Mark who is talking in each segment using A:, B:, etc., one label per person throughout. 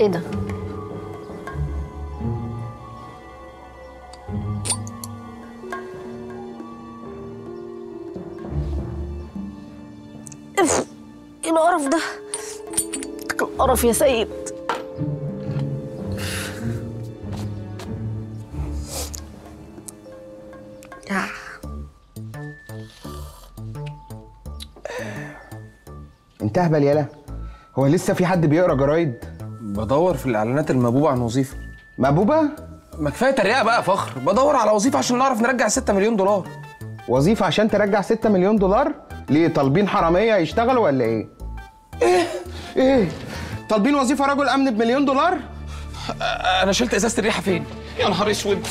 A: ايه ده اف ايه القرف ده القرف يا سيد آه.
B: انت اهبل يالا هو لسه في حد بيقرا جرايد
C: بدور في الاعلانات المبوبه عن وظيفه
B: مبوبه
C: ما كفايه تريقه بقى يا فخر بدور على وظيفه عشان نعرف نرجع 6 مليون دولار
B: وظيفه عشان ترجع 6 مليون دولار ليه طالبين حراميه يشتغلوا ولا ايه ايه ايه طالبين وظيفه رجل امن بمليون دولار
C: انا شلت ازازه الريحه فين يا نهار اسود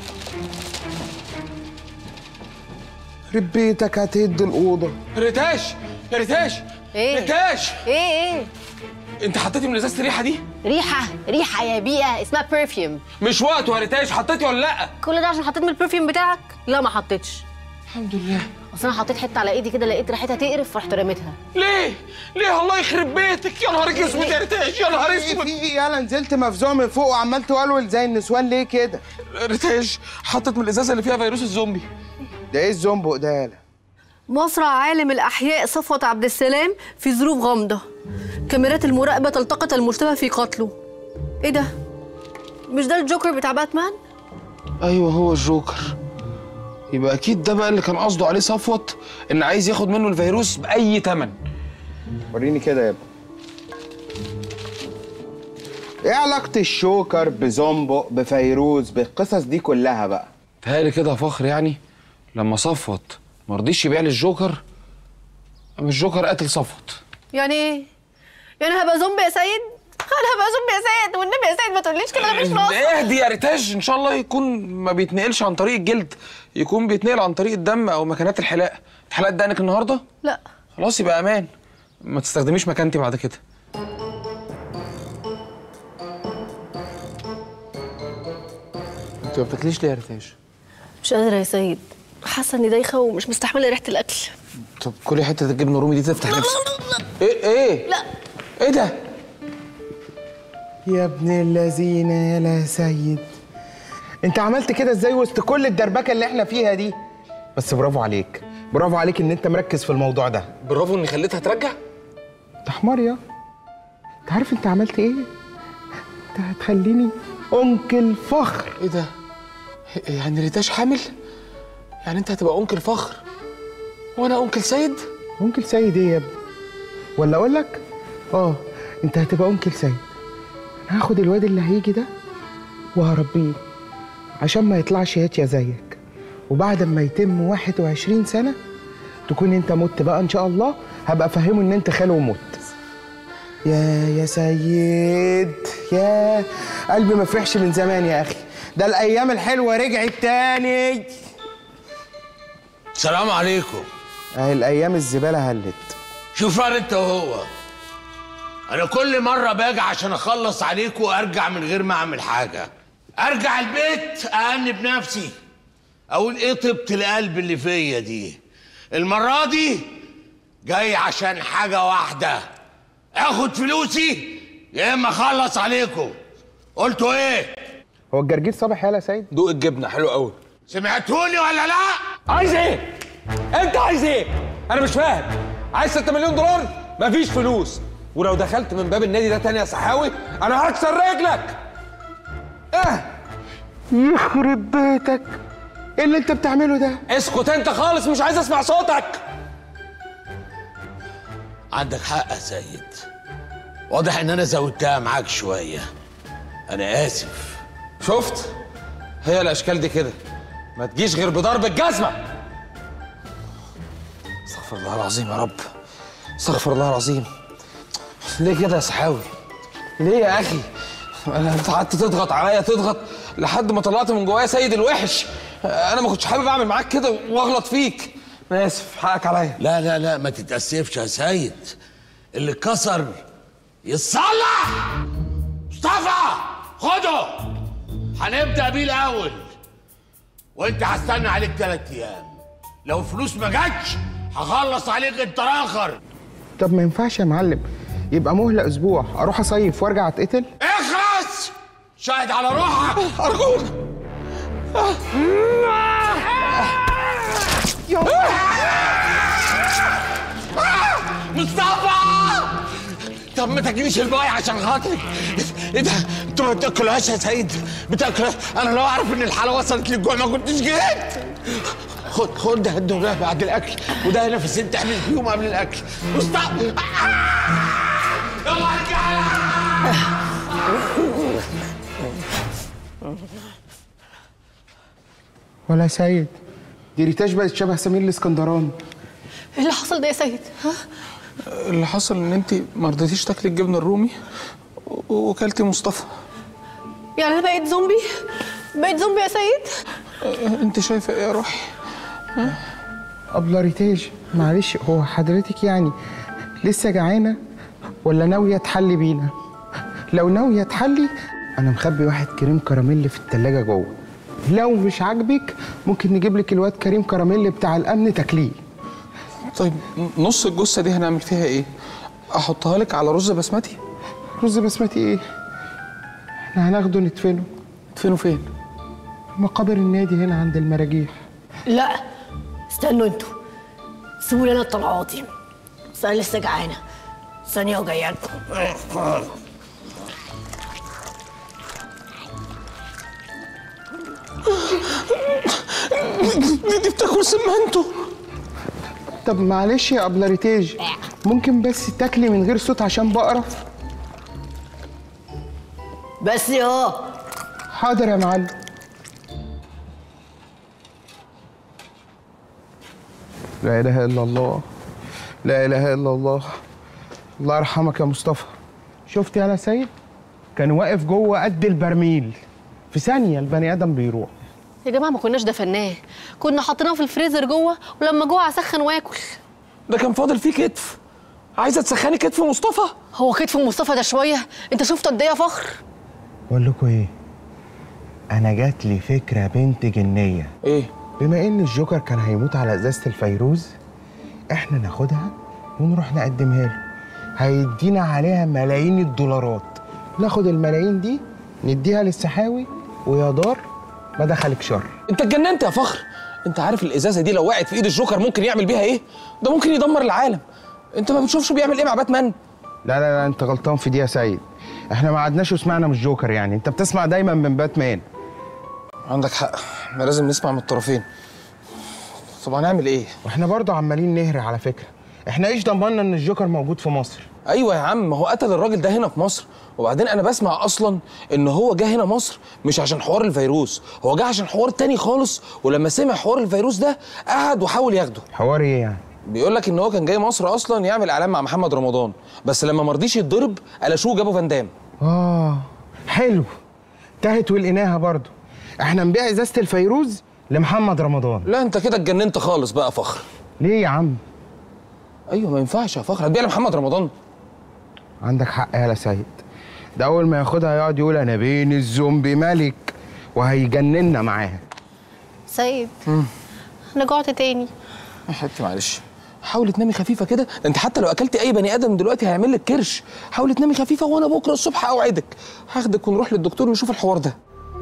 B: رب بيتك هتهد الاوضه
C: ريتاش يا ريتاش
A: ايه
C: ريتاش
A: ايه ايه
C: انت حطيتي من ازازه الريحه دي
A: ريحه ريحه يا بيئه اسمها برفيوم
C: مش وقته يا ريتاش حطيتي ولا لا
A: كل ده عشان حطيت من البرفيوم بتاعك لا ما حطيتش
C: الحمد لله
A: اصل انا حطيت حته على ايدي كده لقيت ريحتها تقرف فرحت رميتها
C: ليه ليه الله يخرب بيتك يا نهارك اسود يا ريتاش يا نهار
B: ايه
C: اسود
B: في ايه يالا نزلت مفزوع من فوق وعمال تولول زي النسوان ليه كده
C: ريتاش حطت من الازازه اللي فيها فيروس الزومبي
B: ده ايه الزومبق ده يالا
A: مصرع عالم الأحياء صفوت عبد السلام في ظروف غامضة كاميرات المراقبة تلتقط المشتبه في قتله إيه ده؟ مش ده الجوكر بتاع باتمان؟
C: ايوه هو الجوكر يبقى اكيد ده بقى اللي كان قصده عليه صفوت ان عايز ياخد منه الفيروس باي ثمن
B: وريني كده يا ابني ايه علاقة الشوكر بزومبق بفيروز بالقصص دي كلها بقى
C: تهيألي كده يا فخر يعني لما صفوت ما رضيش يبيع لي الجوكر قام الجوكر قتل صفوت
A: يعني إيه؟ يعني هبقى زومبي يا سيد؟ أنا هبقى زومبي يا سيد والنبي يا سيد ما تقوليش كده أنا مش ناقصة
C: اهدي يا ريتاج ان شاء الله يكون ما بيتنقلش عن طريق الجلد يكون بيتنقل عن طريق الدم او مكانات الحلاقه انت حلقت دقنك النهارده
A: لا
C: خلاص يبقى امان ما تستخدميش مكانتي بعد كده انت ما بتاكليش ليه يا ريتاج
A: مش قادرة يا سيد حاسة إني دايخة ومش مستحملة ريحة الأكل
C: طب كلي حته الجبنه الرومي دي تفتح نفسك ايه ايه
A: لا
C: ايه ده
B: يا ابن اللذينة يا لا سيد انت عملت كده ازاي وسط كل الدربكة اللي احنا فيها دي بس برافو عليك برافو عليك ان انت مركز في الموضوع ده
C: برافو اني خليتها ترجع
B: انت حمار يا انت عارف انت عملت ايه انت هتخليني انكل فخر
C: ايه ده يعني ريتاش حامل يعني انت هتبقى انكل فخر وانا انكل سيد
B: انكل سيد ايه يا ابني ولا اقول لك اه انت هتبقى انكل سيد انا هاخد الواد اللي هيجي ده وهربيه عشان ما يطلعش هاتيا زيك وبعد ما يتم 21 سنة تكون انت مت بقى ان شاء الله هبقى افهمه ان انت خاله ومت يا يا سيد يا قلبي ما فرحش من زمان يا اخي ده الايام الحلوه رجعت تاني
D: السلام عليكم
B: اهي الايام الزباله هلت
D: شوف انا انت وهو انا كل مره باجي عشان اخلص عليكم وارجع من غير ما اعمل حاجه ارجع البيت اانب نفسي اقول ايه طيبه القلب اللي فيا دي المره دي جاي عشان حاجه واحده اخد فلوسي يا اما اخلص عليكم قلتوا ايه
B: هو الجرجير صبح يالا يا سيد
C: دوق الجبنه حلو قوي
D: سمعتوني ولا لا
C: عايز ايه انت عايز ايه انا مش فاهم عايز 6 مليون دولار مفيش فلوس ولو دخلت من باب النادي ده تاني يا صحاوي انا هكسر رجلك اه
B: يخرب بيتك ايه اللي انت بتعمله ده
C: اسكت انت خالص مش عايز اسمع صوتك
D: عندك حق يا سيد واضح ان انا زودتها معاك شويه انا اسف
C: شفت هي الاشكال دي كده ما تجيش غير بضرب الجزمه استغفر الله العظيم يا رب استغفر الله العظيم ليه كده يا صحاوي ليه يا اخي انا انت قعدت تضغط عليا تضغط لحد ما طلعت من جوايا سيد الوحش انا ما كنتش حابب اعمل معاك كده واغلط فيك انا اسف حقك عليا
D: لا لا لا ما تتأسفش يا سيد اللي اتكسر يتصلح مصطفى خده هنبدأ بيه الأول وأنت هستنى عليك ثلاث أيام لو الفلوس ما جاتش هخلص عليك أنت آخر
B: طب ما ينفعش يا معلم يبقى مهله اسبوع اروح اصيف وارجع اتقتل
D: اخ شاهد على روحك
C: ارجوك
D: مصطفى طب ما تجيبش الباي عشان خاطري ايه ده انت ما بتاكلهاش يا سيد بتاكلها انا لو اعرف ان الحاله وصلت للجوع ما كنتش جيت خد خد ده ده بعد الاكل وده هنا في السن تعمل فيهم قبل الاكل مصطفى يلا ارجع
B: ولا يا سيد دي ريتاش بقت شبه سمير الاسكندراني
A: ايه اللي حصل ده يا سيد ها
C: اللي حصل ان انت ما رضيتيش تاكلي الجبنه الرومي و- وكلتي مصطفى
A: يعني انا بقيت زومبي بقيت زومبي يا سيد
C: انت شايفه ايه يا روحي
B: أبلة ريتاج معلش هو حضرتك يعني لسه جعانة ولا ناوية تحلي بينا؟ لو ناوية تحلي أنا مخبي واحد كريم كراميل في التلاجة جوه لو مش عاجبك ممكن نجيب لك الواد كريم كراميل بتاع الأمن تاكليه
C: طيب نص الجثه دي هنعمل فيها ايه احطها لك على رز بسمتي
B: رز بسمتي إيه؟ إحنا هناخده ندفنه
C: تدفنوا فين
B: مقابر النادي هنا عند المراجيح
E: لا استنوا انتوا سيبوا لي انا الطلعاتي بس انا لسه جعانه ثانيه وجايه لكم
C: دي, دي بتاكل سمنته
B: طب معلش يا أبلة ريتاج ممكن بس تاكلي من غير صوت عشان بقرف
E: بس يا
B: حاضر يا معلم لا اله الا الله لا اله الا الله الله يرحمك يا مصطفى شفت يا سيد كان واقف جوه قد البرميل في ثانيه البني ادم بيروح
A: يا جماعه ما كناش دفناه كنا حاطيناه في الفريزر جوه ولما جوع اسخن واكل
C: ده كان فاضل فيه كتف عايزه تسخني كتف مصطفى
A: هو كتف مصطفى ده شويه انت شفت قد ايه يا فخر
B: بقول لكم ايه انا جات لي فكره بنت جنيه
C: ايه
B: بما ان الجوكر كان هيموت على ازازه الفيروز احنا ناخدها ونروح نقدمها له هيدينا عليها ملايين الدولارات ناخد الملايين دي نديها للسحاوي ويا دار ما دخلك شر
C: انت اتجننت يا فخر انت عارف الازازه دي لو وقعت في ايد الجوكر ممكن يعمل بيها ايه ده ممكن يدمر العالم انت ما بتشوفش بيعمل ايه مع باتمان
B: لا لا لا انت غلطان في دي يا سيد احنا ما عدناش وسمعنا من الجوكر يعني انت بتسمع دايما من باتمان
C: عندك حق احنا لازم نسمع من الطرفين طب هنعمل ايه
B: واحنا برضه عمالين نهري على فكره احنا ايش ضمننا ان الجوكر موجود في مصر
C: ايوه يا عم ما هو قتل الراجل ده هنا في مصر وبعدين انا بسمع اصلا ان هو جه هنا مصر مش عشان حوار الفيروس هو جه عشان حوار تاني خالص ولما سمع حوار الفيروس ده قعد وحاول ياخده
B: حوار ايه يعني
C: بيقول لك ان هو كان جاي مصر اصلا يعمل اعلان مع محمد رمضان بس لما مرضيش يتضرب قلشوه جابوا فان دام
B: اه حلو تهت ولقيناها برضه احنا نبيع ازازه الفيروز لمحمد رمضان
C: لا انت كده اتجننت خالص بقى يا فخر
B: ليه يا عم
C: ايوه ما ينفعش يا فخر هتبيع لمحمد رمضان
B: عندك حق يا سيد ده اول ما ياخدها يقعد يقول انا بين الزومبي ملك وهيجننا معاها
A: سيد انا جوعت تاني
C: يا حبيبتي معلش حاولي تنامي خفيفه كده ده انت حتى لو اكلتي اي بني ادم دلوقتي هيعمل لك كرش حاولي تنامي خفيفه وانا بكره الصبح اوعدك هاخدك ونروح للدكتور نشوف الحوار ده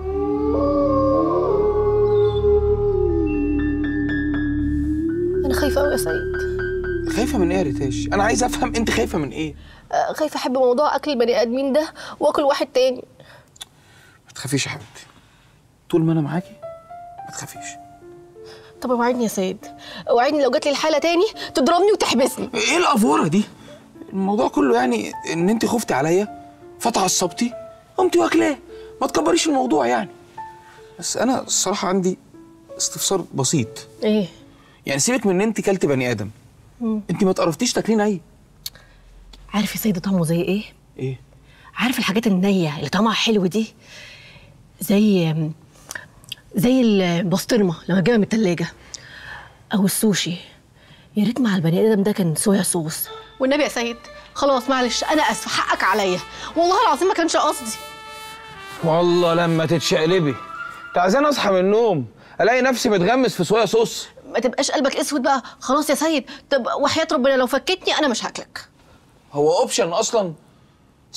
A: انا خايفه قوي يا سيد
C: خايفه من ايه يا ريتاش انا عايز افهم انت خايفه من ايه
A: آه، خايفه احب موضوع اكل البني ادمين ده واكل واحد تاني
C: ما تخافيش يا حبيبتي طول ما انا معاكي ما تخافيش
A: طب اوعدني يا سيد اوعدني لو جات لي الحاله تاني تضربني وتحبسني
C: ايه الافوره دي الموضوع كله يعني ان انت خفتي عليا فتعصبتي قمتي واكلاه ما تكبريش الموضوع يعني بس انا الصراحه عندي استفسار بسيط
A: ايه
C: يعني سيبك من ان انت كلت بني ادم انت ما تقرفتيش تاكلين اي
E: عارف يا سيد طعمه زي ايه
C: ايه
E: عارف الحاجات النيه اللي طعمها حلو دي زي زي البسطرمه لما تجيبها من التلاجة او السوشي يا ريت مع البني ادم ده كان صويا صوص
A: والنبي يا سيد خلاص معلش انا اسفه حقك عليا والله العظيم ما كانش قصدي
C: والله لما تتشقلبي انت عايزاني اصحى من النوم الاقي نفسي متغمس في صويا صوص
A: ما تبقاش قلبك اسود بقى خلاص يا سيد طب وحياه ربنا لو فكتني انا مش هاكلك
C: هو اوبشن اصلا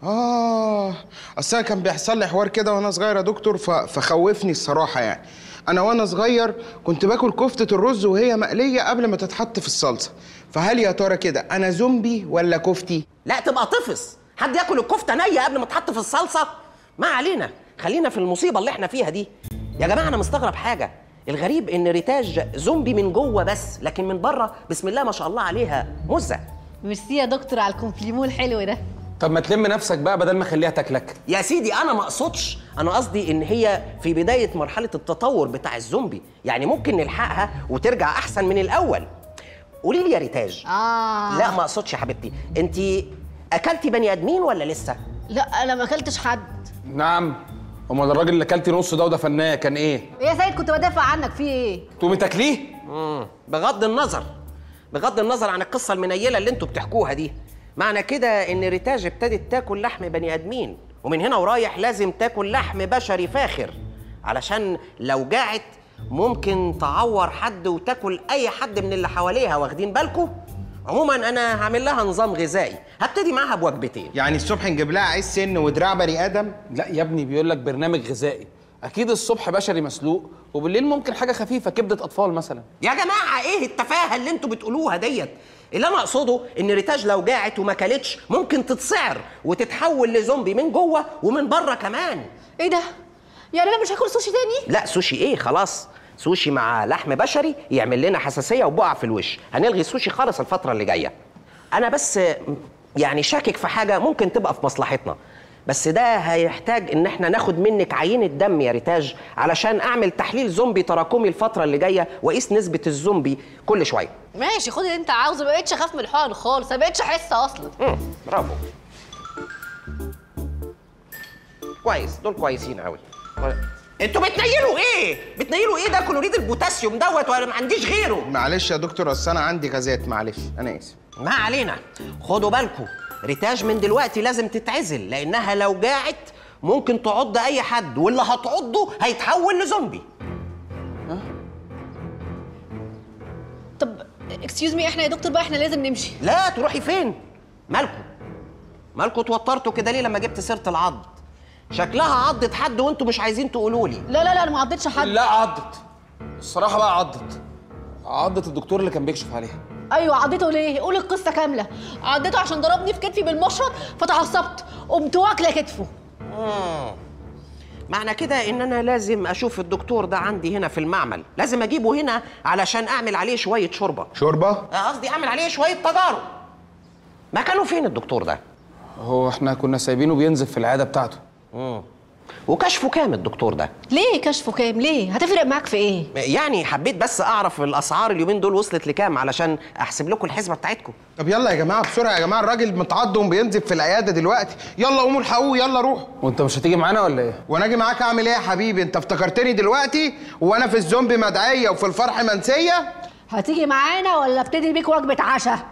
B: اه اصل انا كان بيحصل لي حوار كده وانا صغير يا دكتور ف... فخوفني الصراحه يعني انا وانا صغير كنت باكل كفته الرز وهي مقليه قبل ما تتحط في الصلصه فهل يا ترى كده انا زومبي ولا كفتي
F: لا تبقى طفس حد ياكل الكفته نيه قبل ما تحط في الصلصه ما علينا خلينا في المصيبه اللي احنا فيها دي يا جماعه انا مستغرب حاجه الغريب ان ريتاج زومبي من جوه بس لكن من بره بسم الله ما شاء الله عليها مزه
A: ميرسي يا دكتور على الكومبليمون الحلو ده
C: طب ما تلم نفسك بقى بدل ما اخليها تاكلك
F: يا سيدي انا ما اقصدش انا قصدي ان هي في بدايه مرحله التطور بتاع الزومبي يعني ممكن نلحقها وترجع احسن من الاول قولي لي يا ريتاج
A: اه
F: لا ما اقصدش يا حبيبتي انت اكلتي بني ادمين ولا لسه
A: لا انا ما اكلتش حد
C: نعم امال الراجل اللي اكلتي نص ده ودفناه كان ايه
A: يا سيد كنت بدافع عنك في ايه
C: تقومي تاكليه
F: مم. بغض النظر بغض النظر عن القصه المنيله اللي انتوا بتحكوها دي معنى كده ان ريتاج ابتدت تاكل لحم بني ادمين ومن هنا ورايح لازم تاكل لحم بشري فاخر علشان لو جاعت ممكن تعور حد وتاكل اي حد من اللي حواليها واخدين بالكم عموما انا هعمل لها نظام غذائي هبتدي معاها بوجبتين
B: يعني الصبح نجيب لها عيش سن ودراع بني ادم
C: لا يا ابني بيقول لك برنامج غذائي اكيد الصبح بشري مسلوق وبالليل ممكن حاجه خفيفه كبده اطفال مثلا
F: يا جماعه ايه التفاهه اللي انتوا بتقولوها ديت اللي انا اقصده ان ريتاج لو جاعت وما كلتش ممكن تتسعر وتتحول لزومبي من جوه ومن بره كمان
A: ايه ده يعني انا مش هاكل سوشي تاني
F: لا سوشي ايه خلاص سوشي مع لحم بشري يعمل لنا حساسيه وبقع في الوش هنلغي السوشي خالص الفتره اللي جايه انا بس يعني شاكك في حاجه ممكن تبقى في مصلحتنا بس ده هيحتاج ان احنا ناخد منك عينه دم يا ريتاج علشان اعمل تحليل زومبي تراكمي الفتره اللي جايه واقيس نسبه الزومبي كل شويه
A: ماشي خد اللي انت عاوزه ما بقتش اخاف من الحقن خالص ما بقتش احس اصلا
F: امم برافو كويس دول كويسين قوي انتوا بتنيلوا ايه بتنيلوا ايه ده كلوريد البوتاسيوم دوت وانا ما عنديش غيره
B: معلش يا دكتور اصل انا عندي غازات معلش انا اسف
F: ما علينا خدوا بالكم ريتاج من دلوقتي لازم تتعزل لانها لو جاعت ممكن تعض اي حد واللي هتعضه هيتحول لزومبي
A: طب اكسكيوز مي احنا يا دكتور بقى احنا لازم نمشي
F: لا تروحي فين مالكم مالكم اتوترتوا كده ليه لما جبت سيره العض شكلها عضت حد وانتوا مش عايزين تقولوا لي
A: لا لا لا انا ما عضتش حد
C: لا عضت الصراحه بقى عضت عضت الدكتور اللي كان بيكشف عليها
A: ايوه عضته ليه قول القصه كامله عضته عشان ضربني في كتفي بالمشرط فتعصبت قمت واكله كتفه
F: مم. معنى كده ان انا لازم اشوف الدكتور ده عندي هنا في المعمل لازم اجيبه هنا علشان اعمل عليه شويه شوربه
B: شوربه
F: آه، قصدي اعمل عليه شويه تجارب مكانه فين الدكتور ده
C: هو احنا كنا سايبينه بينزف في العياده بتاعته
F: مم. وكشفه كام الدكتور ده
A: ليه كشفه كام ليه هتفرق معاك في ايه
F: يعني حبيت بس اعرف الاسعار اليومين دول وصلت لكام علشان احسب لكم الحسبه بتاعتكم
B: طب يلا يا جماعه بسرعه يا جماعه الراجل متعض وبينزف في العياده دلوقتي يلا قوموا الحقوه يلا روحوا
C: وانت مش هتيجي معانا ولا ايه
B: وانا اجي معاك اعمل ايه يا حبيبي انت افتكرتني دلوقتي وانا في الزومبي مدعيه وفي الفرح منسيه
A: هتيجي معانا ولا ابتدي بيك وجبه عشاء